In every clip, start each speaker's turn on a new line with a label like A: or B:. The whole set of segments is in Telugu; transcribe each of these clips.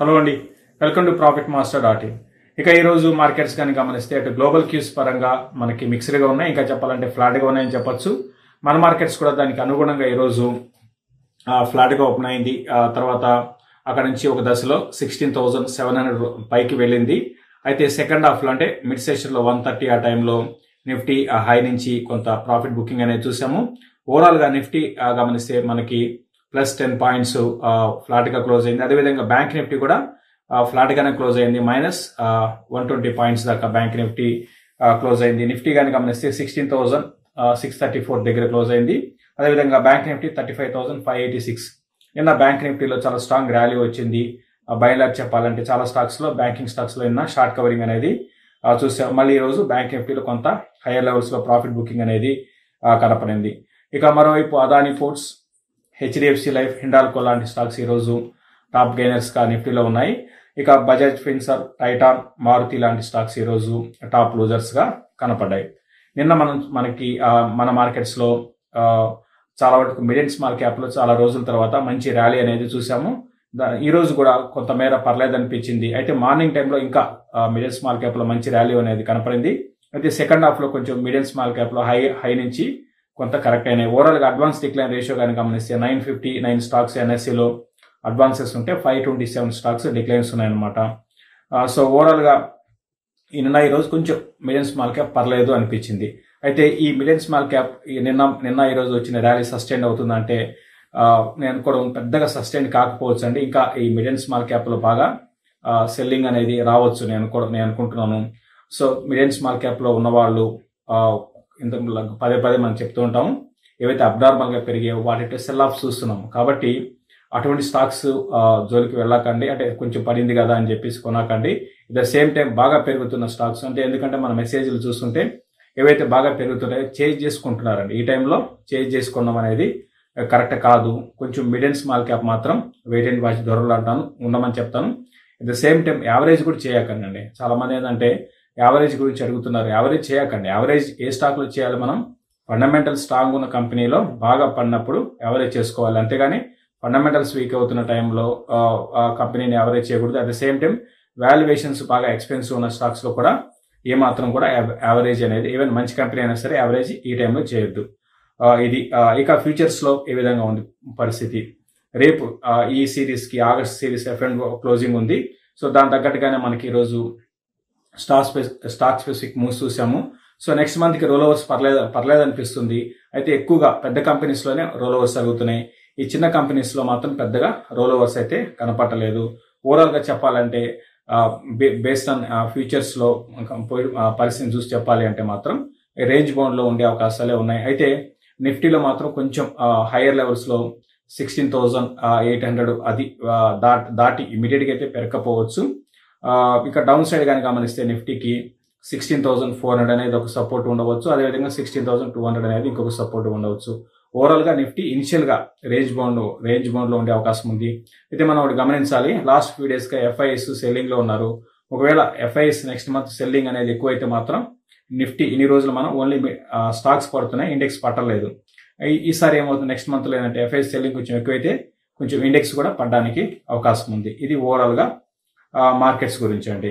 A: హలో అండి welcome to Profit Master dot in ఇక ఈ రోజు మార్కెట్స్ కానీ గమనిస్తే అటు గ్లోబల్ క్యూస్ పరంగా మనకి మిక్స్డ్గా ఉన్నాయి ఇంకా చెప్పాలంటే ఫ్లాట్గా ఉన్నాయని చెప్పొచ్చు మన మార్కెట్స్ కూడా దానికి అనుగుణంగా ఈరోజు ఫ్లాట్గా ఓపెన్ అయింది ఆ తర్వాత అక్కడ నుంచి ఒక దశలో సిక్స్టీన్ థౌజండ్ సెవెన్ హండ్రెడ్ పైకి వెళ్ళింది అయితే సెకండ్ హాఫ్లో అంటే మిడ్ సెషన్లో వన్ థర్టీ ఆ టైంలో నిఫ్టీ ఆ హై నుంచి కొంత ప్రాఫిట్ బుకింగ్ అనేది చూసాము ఓవరాల్గా నిఫ్టీ ఆ, గమనిస్తే మనకి ప్లస్ టెన్ పాయింట్స్ ఫ్లాట్గా క్లోజ్ అయింది అదేవిధంగా బ్యాంక్ నిఫ్టీ కూడా ఫ్లాట్ గానే క్లోజ్ అయింది మైనస్ వన్ ట్వంటీ పాయింట్స్ దాకా బ్యాంక్ నిఫ్టీ క్లోజ్ అయింది నిఫ్టీ కానీ గమనిస్తే sixteen thousand six thirty four దగ్గర క్లోజ్ అయింది అదేవిధంగా bank Nifty thirty five thousand five eighty six నిన్న బ్యాంక్ నిఫ్టీలో చాలా స్ట్రాంగ్ ర్యాలీ వచ్చింది బయలాగ్ చెప్పాలంటే చాలా స్టాక్స్ లో బ్యాంకింగ్ స్టాక్స్ లో నిన్న షార్ట్ కవరింగ్ అనేది ఆ, చూసాం మళ్ళీ ఈ రోజు బ్యాంక్ నిఫ్టీలో కొంత హైయర్ లెవెల్స్ లో ప్రాఫిట్ బుకింగ్ అనేది ఆ, కనపడింది ఇక మరోవైపు Adani Ports HDFC Life Hindalco లాంటి స్టాక్స్ ఈ రోజు టాప్ గెయినర్స్ గా నిఫ్టీలో ఉన్నాయి ఇక బజాజ్ ఫిన్సర్ టైటాన్ మారుతి లాంటి స్టాక్స్ ఈ రోజు టాప్ లూజర్స్ గా కనపడ్డాయి నిన్న మనం మనకి ఆ, మన మార్కెట్స్ లో ఆ, చాలా వరకు మిడిల్ స్మాల్ క్యాప్ లో చాలా రోజుల తర్వాత మంచి ర్యాలీ అనేది చూసాము దా- ఈ రోజు కూడా కొంతమేర పర్లేదు అనిపించింది అయితే మార్నింగ్ టైంలో ఇంకా మిడిల్ స్మాల్ క్యాప్ లో మంచి ర్యాలీ అనేది కనపడింది అయితే సెకండ్ హాఫ్ లో కొంచెం మిడిల్ స్మాల్ క్యాప్ లో హై హై నుంచి కొంత కరెక్ట్ అయినాయి ఓవరాల్ గా అడ్వాన్స్ డిక్లైన్ రేషియో కానీ గమనిస్తే nine fifty nine stocks NSE లో అడ్వాన్సెస్ ఉంటే five twenty seven stocks declines ఉన్నాయన్నమాట సో ఓవరాల్ గా ఈ నిన్న ఈ రోజు కొంచెం మిలియన్ స్మాల్ క్యాప్ పర్లేదు అనిపించింది అయితే ఈ మిలియన్ స్మాల్ క్యాప్ ఈ నిన్న నిన్న ఈ రోజు వచ్చిన ర్యాలీ సస్టైన్ అవుతుందంటే ఆ, నేను అనుకోవడం పెద్దగా సస్టైన్ కాకపోవచ్చు అండి ఇంకా ఈ మిలియన్ స్మాల్ క్యాప్ లో బాగా సెల్లింగ్ అనేది రావచ్చు నేను అనుకో నేను అనుకుంటున్నాను సో మిలియన్ స్మాల్ క్యాప్ లో ఉన్న వాళ్ళు ఆ, ఇంత పదే పదే మనం చెప్తూ ఉంటాము ఏవైతే అబ్నార్మల్ గా పెరిగాయో వాటి సెల్ ఆఫ్ చూస్తున్నాము కాబట్టి అటువంటి స్టాక్స్ జోలికి వెళ్ళకండి అంటే కొంచెం పడింది కదా అని చెప్పేసి కొనకండి ఇట్ ద సేమ్ టైం బాగా పెరుగుతున్న స్టాక్స్ అంటే ఎందుకంటే మన మెసేజ్లు చూస్తుంటే ఏవైతే బాగా పెరుగుతున్నాయో చేంజ్ చేసుకుంటున్నారండి ఈ టైంలో చేంజ్ చేసుకున్నాం అనేది కరెక్ట్ కాదు కొంచెం మిడ్ అండ్ స్మాల్ క్యాప్ మాత్రం వెయిట్ అండ్ వాచ్ ధరలు అంటాను ఉండమని చెప్తాను at the same time average కూడా చేయకండి అండి చాలా మంది ఏంటంటే యావరేజ్ గురించి అడుగుతున్నారు యావరేజ్ చేయకండి యావరేజ్ ఏ స్టాక్ లో చేయాలి మనం ఫండమెంటల్ స్ట్రాంగ్ ఉన్న కంపెనీలో బాగా పడినప్పుడు యావరేజ్ చేసుకోవాలి అంతేగాని ఫండమెంటల్స్ వీక్ అవుతున్న టైంలో ఆ కంపెనీని యావరేజ్ చేయకూడదు at the same time valuations బాగా ఎక్స్పెన్సివ్ ఉన్న స్టాక్స్ లో కూడా ఏ మాత్రం కూడా యావరేజ్ అనేది ఈవెన్ మంచి కంపెనీ అయినా సరే యావరేజ్ ఈ టైంలో చేయొద్దు ఆ, ఇది ఆ, ఇక ఫ్యూచర్స్ లో ఏ విధంగా ఉంది పరిస్థితి రేపు ఆ, ఈ సిరీస్ కి August series F and closing ఉంది సో దాని తగ్గట్టుగానే మనకి ఈరోజు stock spec- stock specific moves చూసాము సో నెక్స్ట్ మంత్ కి రోల్ ఓవర్స్ పర్లేదు పర్లేదు అనిపిస్తుంది అయితే ఎక్కువగా పెద్ద కంపెనీస్ లోనే రోల్ ఓవర్స్ జరుగుతున్నాయి ఈ చిన్న కంపెనీస్ లో మాత్రం పెద్దగా రోల్ ఓవర్స్ అయితే కనపట్టలేదు ఓవరాల్ గా చెప్పాలంటే బేస్డ్ ఆన్ ఫ్యూచర్స్ లో ఆ, పరిస్థితిని చూసి చెప్పాలి అంటే మాత్రం రేంజ్ బౌండ్ లో ఉండే అవకాశాలే ఉన్నాయి అయితే నిఫ్టీలో మాత్రం కొంచెం హైయర్ లెవెల్స్ లో సిక్స్టీన్ థౌజండ్ ఎయిట్ హండ్రెడ్ అది ఆ, దాటి దాటి ఇమీడియట్ గా అయితే పెరగకపోవచ్చు ఆ, ఇక డౌన్ సైడ్ కానీ గమనిస్తే నిఫ్టీకి సిక్స్టీన్ థౌసండ్ ఫోర్ హండ్రెడ్ అనేది ఒక సపోర్ట్ ఉండవచ్చు అదేవిధంగా సిక్స్టీన్ థౌసండ్ టూ హండ్రెడ్ అనేది ఇంకొక సపోర్ట్ ఉండవచ్చు ఓవరాల్ గా నిఫ్టీ ఇనిషియల్ గా రేంజ్ బౌండ్ రేంజ్ బౌండ్ లో ఉండే అవకాశం ఉంది అయితే మనం ఒకటి గమనించాలి లాస్ట్ ఫ్యూ డేస్ గా ఎఫ్ఐఎస్ సెల్లింగ్ లో ఉన్నారు ఒకవేళ ఎఫ్ఐఎస్ నెక్స్ట్ మంత్ సెల్లింగ్ అనేది ఎక్కువైతే మాత్రం నిఫ్టీ ఇన్ని రోజులు మనం ఓన్లీ స్టాక్స్ పడుతున్నాయి ఇండెక్స్ పట్టలేదు ఈ- ఈసారి ఏమవుతుంది నెక్స్ట్ మంత్ లో ఏంటంటే ఎఫ్ఐఎస్ సెల్లింగ్ కొంచెం ఎక్కువైతే కొంచెం ఇండెక్స్ కూడా పడడానికి అవకాశం ఉంది ఇది ఓవరాల్ గా మార్కెట్స్ గురించి అండి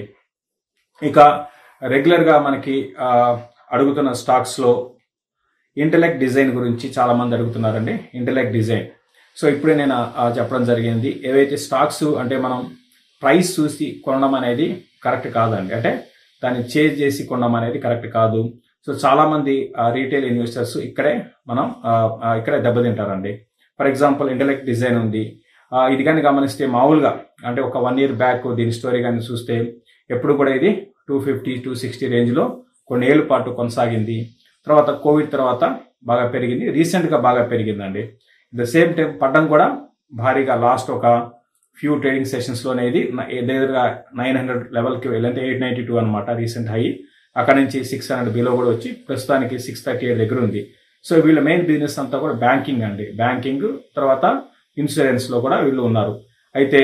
A: ఇక రెగ్యులర్ గా మనకి ఆ, అడుగుతున్న స్టాక్స్ లో ఇంటలెక్ట్ డిజైన్ గురించి చాలా మంది అడుగుతున్నారండి ఇంటలెక్ట్ డిజైన్ సో ఇప్పుడే నేను ఆ, చెప్పడం జరిగింది ఏవైతే స్టాక్స్ అంటే మనం ప్రైస్ చూసి కొనడం అనేది కరెక్ట్ కాదండి అంటే దాన్ని చేంజ్ చేసి కొనడం అనేది కరెక్ట్ కాదు సో చాలా మంది రీటైల్ ఇన్వెస్టర్స్ ఇక్కడే మనం ఆ, ఆ, ఇక్కడే దెబ్బతింటారండి ఫర్ ఎగ్జాంపుల్ ఇంటలెక్ట్ డిజైన్ ఉంది ఆ, ఇది కానీ గమనిస్తే మామూలుగా అంటే ఒక వన్ ఇయర్ బ్యాక్ దీని స్టోరీ కానీ చూస్తే ఎప్పుడు కూడా ఇది టూ ఫిఫ్టీ టూ సిక్స్టీ రేంజ్లో కొన్ని ఏళ్ళ పాటు కొనసాగింది తర్వాత కోవిడ్ తర్వాత బాగా పెరిగింది రీసెంట్ గా బాగా పెరిగిందండి ద సేమ్ టైం పడ్డం కూడా భారీగా లాస్ట్ ఒక ఫ్యూ ట్రేడింగ్ సెషన్స్ లోనే ఇది న- దగ్గరగా నైన్ హండ్రెడ్ లెవెల్ కి వెళ్ళంటే ఎయిట్ నైన్టీ టూ అనమాట రీసెంట్ హై అక్కడ నుంచి సిక్స్ హండ్రెడ్ బిలో కూడా వచ్చి ప్రస్తుతానికి సిక్స్ థర్టీ ఎయిట్ దగ్గర ఉంది సో వీళ్ళ మెయిన్ బిజినెస్ అంతా కూడా బ్యాంకింగ్ అండి బ్యాంకింగ్ తర్వాత ఇన్సూరెన్స్ లో కూడా వీళ్ళు ఉన్నారు అయితే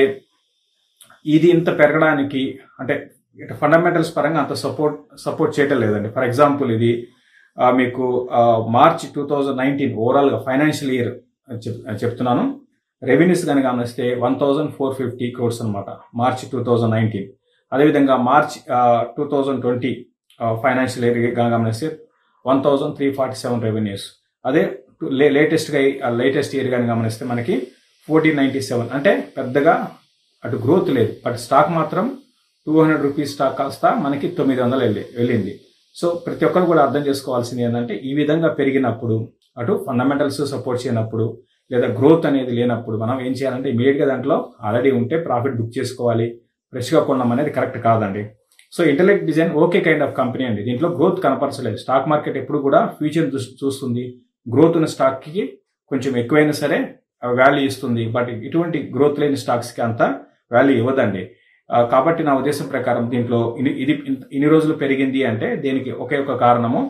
A: ఇది ఇంత పెరగడానికి అంటే ఫండమెంటల్స్ పరంగా అంత సపోర్ట్ సపోర్ట్ చేయటం లేదండి ఫర్ ఎగ్జాంపుల్ ఇది ఆ, మీకు March two thousand nineteen overall గా ఫైనాన్షియల్ ఇయర్ చెప్తున్నాను రెవెన్యూస్ కనుక గమనిస్తే one thousand four fifty crores అనమాట మార్చ్ టూ థౌజండ్ నైన్టీన్ అదేవిధంగా March two thousand twenty financial year గమనిస్తే one thousand three forty seven revenues అదే లేటెస్ట్గా లేటెస్ట్ ఇయర్ కానీ గమనిస్తే మనకి ఫోర్టీన్ నైంటీ సెవెన్ అంటే పెద్దగా అటు గ్రోత్ లేదు బట్ స్టాక్ మాత్రం టూ హండ్రెడ్ రూపీస్ స్టాక్ కాస్త మనకి తొమ్మిది వందలు వెళ్ళి వెళ్ళింది సో ప్రతి ఒక్కరు కూడా అర్థం చేసుకోవాల్సింది ఏంటంటే ఈ విధంగా పెరిగినప్పుడు అటు ఫండమెంటల్స్ సపోర్ట్ చేయనప్పుడు లేదా గ్రోత్ అనేది లేనప్పుడు మనం ఏం చేయాలంటే ఇమీడియట్గా దాంట్లో ఆల్రెడీ ఉంటే ప్రాఫిట్ బుక్ చేసుకోవాలి ఫ్రెష్గా కొనడం అనేది కరెక్ట్ కాదండి so Intellect Design okay kind of company అండి దీంట్లో గ్రోత్ కనపరచలేదు స్టాక్ మార్కెట్ ఎప్పుడు కూడా ఫ్యూచర్ చూస్తుంది గ్రోత్ ఉన్న స్టాక్కి కొంచెం ఎక్కువైనా సరే వాల్యూ ఇస్తుంది బట్ ఇటువంటి గ్రోత్ లేని స్టాక్స్కి అంత వాల్యూ ఇవ్వదండి కాబట్టి నా ఉద్దేశం ప్రకారం దీంట్లో ఇది ఇన్ని రోజులు పెరిగింది అంటే దీనికి ఒకే ఒక కారణము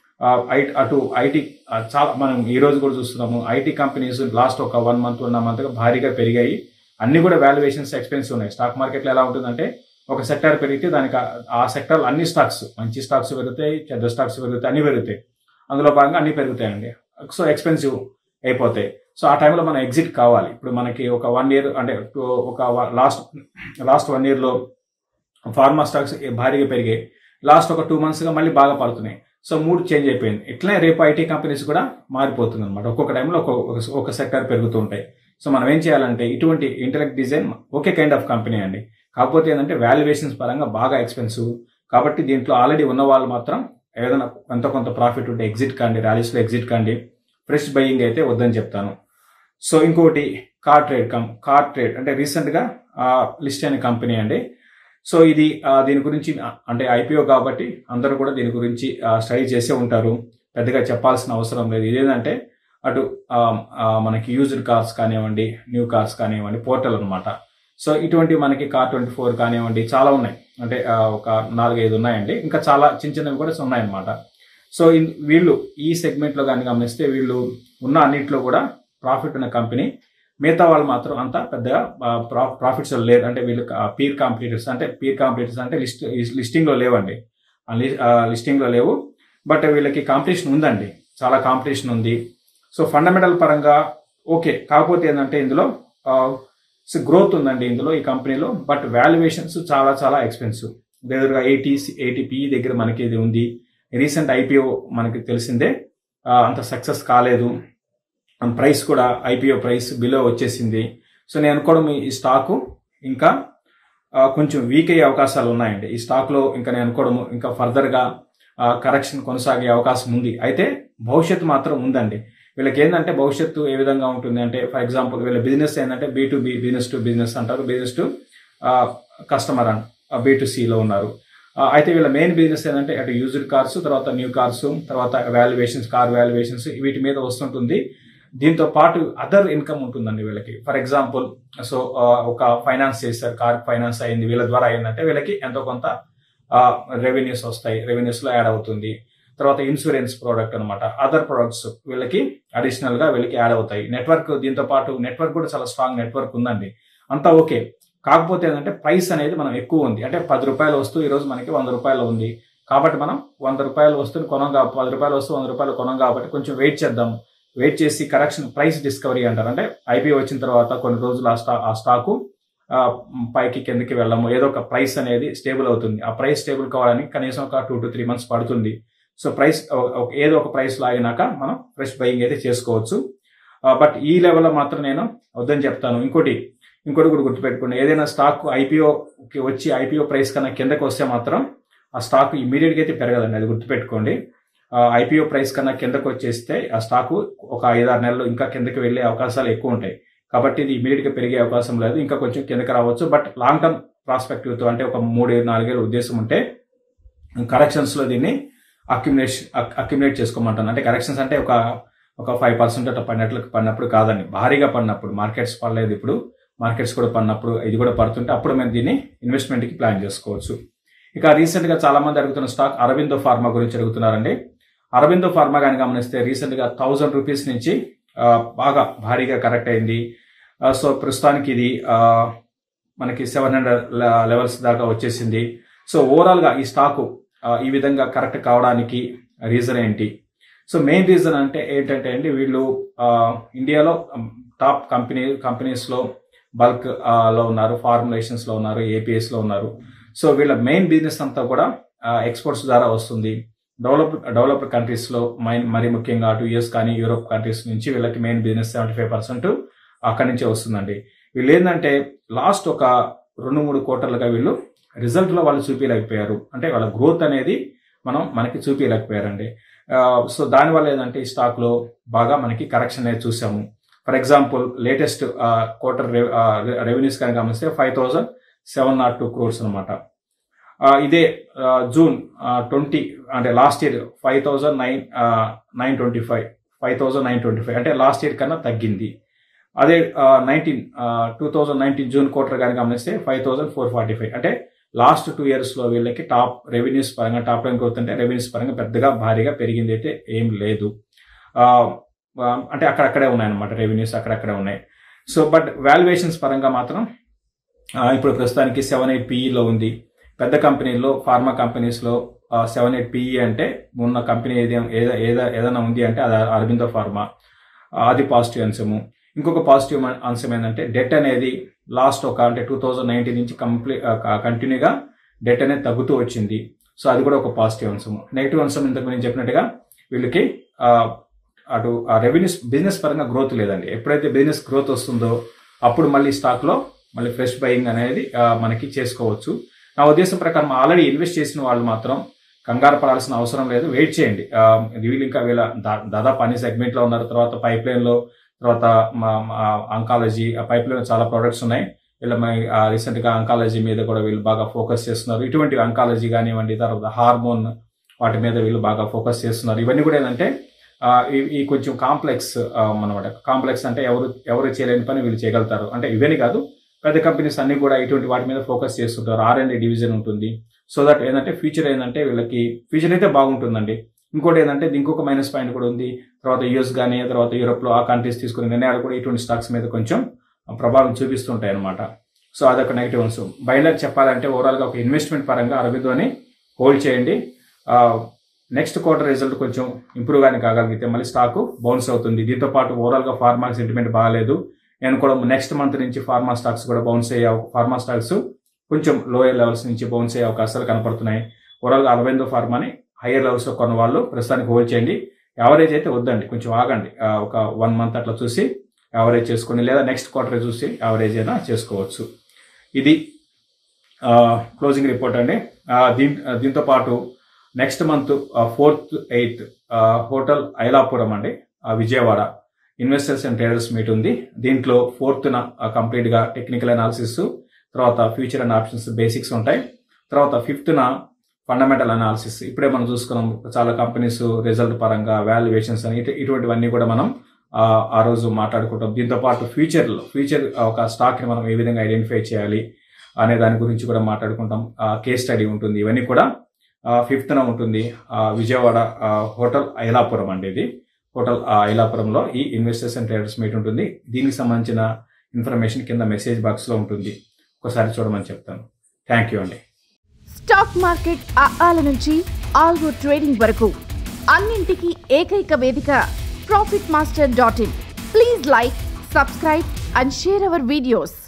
A: అటు ఐటీ చాలా మనం ఈ రోజు కూడా చూస్తున్నాము ఐటీ కంపెనీస్ లాస్ట్ ఒక వన్ మంత్ వన్ మంత్గా భారీగా పెరిగాయి అన్ని కూడా వాల్యుయేషన్స్ ఎక్స్పెన్సివ్ ఉన్నాయి స్టాక్ మార్కెట్లో ఎలా ఉంటుందంటే ఒక సెక్టర్ పెరిగితే దానికి ఆ సెక్టర్ అన్ని స్టాక్స్ మంచి స్టాక్స్ పెరుగుతాయి చెడ్డ స్టాక్స్ పెరుగుతాయి అన్ని పెరుగుతాయి అందులో భాగంగా అన్ని పెరుగుతాయండి సో ఎక్స్పెన్సివ్ అయిపోతాయి సో ఆ టైంలో మనం ఎగ్జిట్ కావాలి ఇప్పుడు మనకి ఒక వన్ ఇయర్ అంటే ఒక లాస్ట్ లాస్ట్ వన్ ఇయర్లో ఫార్మా స్టాక్స్ భారీగా పెరిగాయి లాస్ట్ ఒక టూ మంత్స్గా మళ్ళీ బాగా పడుతున్నాయి సో మూడ్ చేంజ్ అయిపోయింది ఇట్లనే రేపు ఐటీ కంపెనీస్ కూడా మారిపోతుంది అనమాట ఒక్కొక్క టైంలో ఒక్కొక్క ఒక సెక్టర్ పెరుగుతూ ఉంటాయి సో మనం ఏం చేయాలంటే ఇటువంటి Intellect Design okay kind of company అండి కాకపోతే ఏంటంటే వాల్యుయేషన్స్ పరంగా బాగా ఎక్స్పెన్సివ్ కాబట్టి దీంట్లో ఆల్రెడీ ఉన్న వాళ్ళు మాత్రం ఏదైనా కొంత కొంత ప్రాఫిట్ ఉంటే ఎగ్జిట్ కాండి ర్యాలీస్లో ఎగ్జిట్ కాండి ఫ్రెష్ బయింగ్ అయితే వద్దని చెప్తాను సో ఇంకోటి Car Trade com Car Trade అంటే రీసెంట్గా లిస్ట్ అయిన కంపెనీ అండి సో ఇది దీని గురించి అంటే ఐపీఓ కాబట్టి అందరూ కూడా దీని గురించి స్టడీ చేసే ఉంటారు పెద్దగా చెప్పాల్సిన అవసరం లేదు ఇదేంటంటే అటు మనకి యూజ్డ్ కార్స్ కానివ్వండి న్యూ కార్స్ కానివ్వండి పోర్టల్ అనమాట సో ఇటువంటి మనకి కార్ ట్వంటీ ఫోర్ కానివ్వండి చాలా ఉన్నాయి అంటే ఒక నాలుగైదు ఉన్నాయండి ఇంకా చాలా చిన్న చిన్నవి కూడా ఉన్నాయన్నమాట సో వీళ్ళు ఈ సెగ్మెంట్లో కానీ గమనిస్తే వీళ్ళు ఉన్న అన్నింటిలో కూడా ప్రాఫిట్ ఉన్న కంపెనీ మిగతా వాళ్ళు మాత్రం అంత పెద్దగా ప్రాఫిట్స్ లేరు అంటే వీళ్ళు పీర్ కాంపిటీటర్స్ అంటే పీర్ కాంపిటీటర్స్ అంటే లిస్ట్ లిస్టింగ్లో లేవండి లిస్టింగ్లో లేవు బట్ వీళ్ళకి కాంపిటీషన్ ఉందండి చాలా కాంపిటీషన్ ఉంది సో ఫండమెంటల్ పరంగా ఓకే కాకపోతే ఏంటంటే ఇందులో గ్రోత్ ఉందండి ఇందులో ఈ కంపెనీలో బట్ వాల్యుయేషన్స్ చాలా చాలా ఎక్స్పెన్సివ్ దగ్గరగా ఎయిటీ ఎయిటీ పిఈ దగ్గర మనకి ఇది ఉంది రీసెంట్ ఐపీఓ మనకి తెలిసిందే అంత సక్సెస్ కాలేదు ప్రైస్ కూడా ఐపీఓ ప్రైస్ బిలో వచ్చేసింది సో నేను అనుకోవడం ఈ స్టాకు ఇంకా కొంచెం వీక్ అయ్యే అవకాశాలు ఉన్నాయండి ఈ స్టాక్లో ఇంకా నేను అనుకోవడం ఇంకా ఫర్దర్గా కరెక్షన్ కొనసాగే అవకాశం ఉంది అయితే భవిష్యత్తు మాత్రం ఉందండి వీళ్ళకి ఏంటంటే భవిష్యత్తు ఏ విధంగా ఉంటుంది అంటే ఫర్ ఎగ్జాంపుల్ వీళ్ళ బిజినెస్ ఏంటంటే B to B business to business అంటారు business to customer and B to సిలో ఉన్నారు అయితే వీళ్ళ మెయిన్ బిజినెస్ ఏంటంటే అటు యూజ్డ్ కార్స్ తర్వాత న్యూ కార్స్ తర్వాత వాల్యుయేషన్స్ కార్ వాల్యుయేషన్స్ వీటి మీద వస్తుంటుంది దీంతో పాటు అదర్ ఇన్కమ్ ఉంటుందండి వీళ్ళకి ఫర్ ఎగ్జాంపుల్ సో ఒక ఫైనాన్స్ చేస్తారు కార్ ఫైనాన్స్ అయింది వీళ్ళ ద్వారా అయిందంటే వీళ్ళకి ఎంతో కొంత రెవెన్యూస్ వస్తాయి రెవెన్యూస్లో యాడ్ అవుతుంది తర్వాత ఇన్సూరెన్స్ ప్రోడక్ట్ అనమాట అదర్ ప్రొడక్ట్స్ వీళ్ళకి అడిషనల్ గా వీళ్ళకి యాడ్ అవుతాయి నెట్వర్క్ దీంతో పాటు నెట్వర్క్ కూడా చాలా స్ట్రాంగ్ నెట్వర్క్ ఉందండి అంతా ఓకే కాకపోతే ఏంటంటే ప్రైస్ అనేది మనం ఎక్కువ ఉంది అంటే పది రూపాయల వస్తువు ఈరోజు మనకి వంద రూపాయలు ఉంది కాబట్టి మనం వంద రూపాయల వస్తువుని కొనం కాబట్టి పది రూపాయల వస్తువు వంద రూపాయలు కొనం కాబట్టి కొంచెం వెయిట్ చేద్దాం వెయిట్ చేసి కరెక్షన్ ప్రైస్ డిస్కవరీ అంటారు అంటే ఐపీఓ వచ్చిన తర్వాత కొన్ని రోజులు ఆ స్టా ఆ స్టాకు పైకి కిందకి వెళ్ళము ఏదో ఒక ప్రైస్ అనేది స్టేబుల్ అవుతుంది ఆ ప్రైస్ స్టేబుల్ కావడానికి కనీసం ఒక టూ టు త్రీ మంత్స్ పడుతుంది సో ప్రైస్ ఏదో ఒక ప్రైస్ లాగినాక మనం ఫ్రెష్ బయింగ్ అయితే చేసుకోవచ్చు బట్ ఈ లెవెల్లో మాత్రం నేను వద్దని చెప్తాను ఇంకోటి ఇంకోటి కూడా గుర్తుపెట్టుకోండి ఏదైనా స్టాక్ ఐపీఓకి వచ్చి ఐపీఓ ప్రైస్ కన్నా కిందకి వస్తే మాత్రం ఆ స్టాక్ ఇమీడియట్గా అయితే పెరగదండి అది గుర్తుపెట్టుకోండి ఐపీఓ ప్రైస్ కన్నా కిందకు వచ్చేస్తే ఆ స్టాకు ఒక ఐదారు నెలలు ఇంకా కిందకి వెళ్ళే అవకాశాలు ఎక్కువ ఉంటాయి కాబట్టి ఇది ఇమీడియట్గా పెరిగే అవకాశం లేదు ఇంకా కొంచెం కిందకి రావచ్చు బట్ లాంగ్ టర్మ్ ప్రాస్పెక్టివ్తో అంటే ఒక మూడేళ్ళు నాలుగేళ్ళు ఉద్దేశం ఉంటే కరెక్షన్స్లో దీన్ని అక్యుమినేషన్ అక్యుమినేట్ చేసుకోమంటాను అంటే కరెక్షన్స్ అంటే ఒక ఒక ఫైవ్ పర్సెంట్ అట్లా పడినట్లు పడినప్పుడు కాదండి భారీగా పడినప్పుడు మార్కెట్స్ పడలేదు ఇప్పుడు మార్కెట్స్ కూడా పడినప్పుడు ఇది కూడా పడుతుంటే అప్పుడు మేము దీన్ని ఇన్వెస్ట్మెంట్కి ప్లాన్ చేసుకోవచ్చు ఇక రీసెంట్గా చాలా మంది అడుగుతున్న స్టాక్ అరవిందో ఫార్మా గురించి అడుగుతున్నారండి అరవిందో ఫార్మా కానీ గమనిస్తే రీసెంట్గా థౌజండ్ రూపీస్ నుంచి బాగా భారీగా కరెక్ట్ అయింది సో ప్రస్తుతానికి ఇది మనకి సెవెన్ హండ్రెడ్ లెవెల్స్ దాకా వచ్చేసింది సో ఓవరాల్గా ఈ స్టాకు ఈ విధంగా కరెక్ట్ కావడానికి రీజన్ ఏంటి సో మెయిన్ రీజన్ అంటే ఏంటంటే అండి వీళ్ళు ఆ, ఇండియాలో టాప్ కంపెనీ కంపెనీస్లో బల్క్ లో ఉన్నారు ఫార్ములేషన్స్ లో ఉన్నారు ఏపీఎస్ లో ఉన్నారు సో వీళ్ళ మెయిన్ బిజినెస్ అంతా కూడా ఎక్స్పోర్ట్స్ ద్వారా వస్తుంది డెవలప్ డెవలప్డ్ కంట్రీస్ లో మైన్ మరి ముఖ్యంగా అటు యుఎస్ కానీ యూరోప్ కంట్రీస్ నుంచి వీళ్ళకి main business seventy five percent అక్కడి నుంచే వస్తుందండి వీళ్ళు ఏంటంటే లాస్ట్ ఒక రెండు మూడు క్వార్టర్లుగా వీళ్ళు రిజల్ట్ లో వాళ్ళు చూపించలేకపోయారు అంటే వాళ్ళ గ్రోత్ అనేది మనం మనకి చూపించలేకపోయారండి సో దానివల్ల ఏంటంటే ఈ స్టాక్ లో బాగా మనకి కరెక్షన్ అనేది చూసాము for example latest quarter revenues కనుక గమనిస్తే five thousand seven nought two crores అనమాట ఇదే ఆ, జూన్ ట్వంటీ అంటే last year five thousand nine nine twenty five five thousand nine twenty five అంటే లాస్ట్ ఇయర్ కన్నా తగ్గింది అదే nineteen two thousand nineteen June quarter కానీ గమనిస్తే five thousand four forty five అంటే లాస్ట్ టూ ఇయర్స్ లో వీళ్ళకి టాప్ రెవెన్యూస్ పరంగా టాప్ లైన్ గ్రోత్ అంటే రెవెన్యూస్ పరంగా పెద్దగా భారీగా పెరిగింది అయితే ఏం లేదు ఆ, ఆ, అంటే అక్కడక్కడే ఉన్నాయన్నమాట రెవెన్యూస్ అక్కడక్కడే ఉన్నాయి సో బట్ వాల్యుయేషన్స్ పరంగా మాత్రం ఆ, ఇప్పుడు ప్రస్తుతానికి సెవెన్ ఎయిట్ పీఈలో ఉంది పెద్ద కంపెనీల్లో ఫార్మా కంపెనీస్లో సెవెన్ ఎయిట్ పీఈ అంటే ఉన్న కంపెనీ ఏది ఏద- ఏద- ఏదైనా ఉంది అంటే అది అరబిందో ఫార్మా ఆ, అది పాజిటివ్ అంశము ఇంకొక పాజిటివ్ అంశం ఏంటంటే డెట్ అనేది లాస్ట్ ఒక అంటే టూ థౌజండ్ నైన్టీన్ నుంచి కంప్లీట్ కంటిన్యూగా డెట్ అనేది తగ్గుతూ వచ్చింది సో అది కూడా ఒక పాజిటివ్ అంశం నెగిటివ్ అంశం ఇంతకు నేను చెప్పినట్టుగా వీళ్ళకి ఆ, అటు రెవెన్యూస్ బిజినెస్ పరంగా గ్రోత్ లేదండి ఎప్పుడైతే బిజినెస్ గ్రోత్ వస్తుందో అప్పుడు మళ్ళీ స్టాక్ లో మళ్ళీ ఫ్రెష్ బయింగ్ అనేది ఆ, మనకి చేసుకోవచ్చు నా ఉద్దేశం ప్రకారం ఆల్రెడీ ఇన్వెస్ట్ చేసిన వాళ్ళు మాత్రం కంగారు పడాల్సిన అవసరం లేదు వెయిట్ చేయండి ఆ, వీళ్ళు ఇంకా వీళ్ళ దా- దాదాపు అన్ని సెగ్మెంట్ లో ఉన్నారు తర్వాత పైప్ లైన్ లో తర్వాత అంకాలజీ ఆ పైప్ లైన్ చాలా ప్రొడక్ట్స్ ఉన్నాయి వీళ్ళ రీసెంట్ గా అంకాలజీ మీద కూడా వీళ్ళు బాగా ఫోకస్ చేస్తున్నారు ఇటువంటి అంకాలజీ కానివ్వండి తర్వాత హార్మోన్ వాటి మీద వీళ్ళు బాగా ఫోకస్ చేస్తున్నారు ఇవన్నీ కూడా ఏంటంటే ఆ, ఈ- ఈ కొంచెం కాంప్లెక్స్ అనమాట కాంప్లెక్స్ అంటే ఎవరు ఎవరు చేయలేని పని వీళ్ళు చేయగలుగుతారు అంటే ఇవన్నీ కాదు పెద్ద కంపెనీస్ అన్ని కూడా ఇటువంటి వాటి మీద ఫోకస్ చేస్తుంటారు ఆర్ అండ్ డివిజన్ ఉంటుంది సో దట్ ఏంటంటే ఫ్యూచర్ ఏంటంటే వీళ్ళకి ఫ్యూచర్ అయితే బాగుంటుందండి ఇంకోటి ఏంటంటే ఇది ఇంకొక మైనస్ పాయింట్ కూడా ఉంది తర్వాత యుఎస్ కానీ తర్వాత యూరోప్ లో ఆ కంట్రీస్ తీసుకునే నిర్ణయాలు కూడా ఇటువంటి స్టాక్స్ మీద కొంచెం ప్రభావం చూపిస్తుంటాయి అనమాట సో అదొక నెగిటివ్ అంశం బయలుదేరి చెప్పాలంటే ఓవరాల్ గా ఒక ఇన్వెస్ట్మెంట్ పరంగా అరబిందోని హోల్డ్ చేయండి నెక్స్ట్ క్వార్టర్ రిజల్ట్ కొంచెం ఇంప్రూవ్ గానే కాగలిగితే మళ్ళీ స్టాక్ బౌన్స్ అవుతుంది దీంతో పాటు ఓవరాల్ గా ఫార్మా సెంటిమెంట్ బాగాలేదు నేను కూడా నెక్స్ట్ మంత్ నుంచి ఫార్మా స్టాక్స్ కూడా బౌన్స్ అయ్యే అవ- ఫార్మా స్టాక్స్ కొంచెం లోయర్ లెవెల్స్ నుంచి బౌన్స్ అయ్యే అవకాశాలు కనపడుతున్నాయి ఓవరాల్ గా అరవిందో ఫార్మాని హైయర్ లెవెల్స్ లో కొన్న వాళ్ళు ప్రస్తుతానికి హోల్డ్ చేయండి యావరేజ్ అయితే వద్దండి కొంచెం ఆగండి ఆ, ఒక వన్ మంత్ అట్లా చూసి యావరేజ్ చేసుకొని లేదా నెక్స్ట్ క్వార్టర్ చూసి యావరేజ్ అయినా చేసుకోవచ్చు ఇది క్లోజింగ్ రిపోర్ట్ అండి ఆ, దీన్ దీంతో పాటు next month fourth eighth hotel Ilapuram అండి ఆ, Vijayawada investors and traders meet ఉంది దీంట్లో ఫోర్త్న కంప్లీట్ గా టెక్నికల్ అనాలిసిస్ తర్వాత ఫ్యూచర్ అండ్ ఆప్షన్స్ బేసిక్స్ ఉంటాయి తర్వాత ఫిఫ్త్న ఫండమెంటల్ అనాలిసిస్ ఇప్పుడే మనం చూసుకున్నాం చాలా కంపెనీస్ రిజల్ట్ పరంగా వాల్యుయేషన్స్ అని ఇటు- ఇటువంటివన్నీ కూడా మనం ఆ, ఆ రోజు మాట్లాడుకుంటాం దీంతో పాటు ఫ్యూచర్ లో ఫ్యూచర్ ఒక స్టాక్ ని మనం ఏ విధంగా ఐడెంటిఫై చేయాలి అనే దాని గురించి కూడా మాట్లాడుకుంటాం కేస్ స్టడీ ఉంటుంది ఇవన్నీ కూడా ఫిఫ్త్న ఉంటుంది ఆ, విజయవాడ ఆ, హోటల్ ఐలాపురం అండి ఇది హోటల్ ఆ, ఐలాపురంలో ఈ ఇన్వెస్టర్స్ అండ్ ట్రేడర్స్ మీట్ ఉంటుంది దీనికి సంబంధించిన ఇన్ఫర్మేషన్ కింద మెసేజ్ బాక్స్ లో ఉంటుంది ఒకసారి చూడమని చెప్తాను థ్యాంక్ యూ అండి
B: స్టాక్ మార్కెట్ ఆల నుంచి ఆల్గో ట్రేడింగ్ వరకు అన్నింటికీ ఏకైక వేదిక Profit Master dot in please like subscribe and share our videos